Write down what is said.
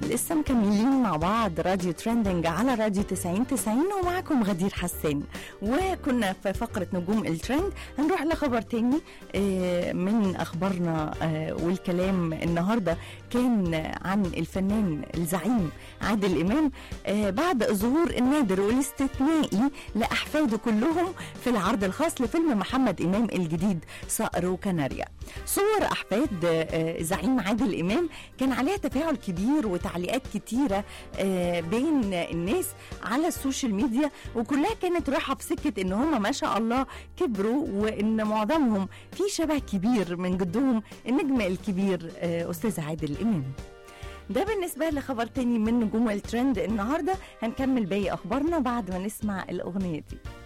لسه مكملين مع بعض راديو ترندنج على راديو 90 90 ومعكم غدير حسان وكنا في فقرة نجوم الترند هنروح لخبر تاني آه، من أخبارنا آه، والكلام النهاردة كان عن الفنان الزعيم عادل إمام آه، بعد ظهور النادر والاستثنائي لأحفاده كلهم في العرض الخاص لفيلم محمد إمام الجديد صقر وكناريا صور أحفاد آه، زعيم عادل إمام كان عليها تفاعل كبير وتعليقات كتيرة آه، بين الناس على السوشيال ميديا وكلها كانت رايحة في سكة إن هم ما شاء الله كبروا وإن معظمهم في شبه كبير من جدهم النجم الكبير آه، أستاذ عادل إمام ده بالنسبة لخبر تاني من نجوم الترند النهاردة هنكمل باقي أخبارنا بعد ما نسمع الأغنية دي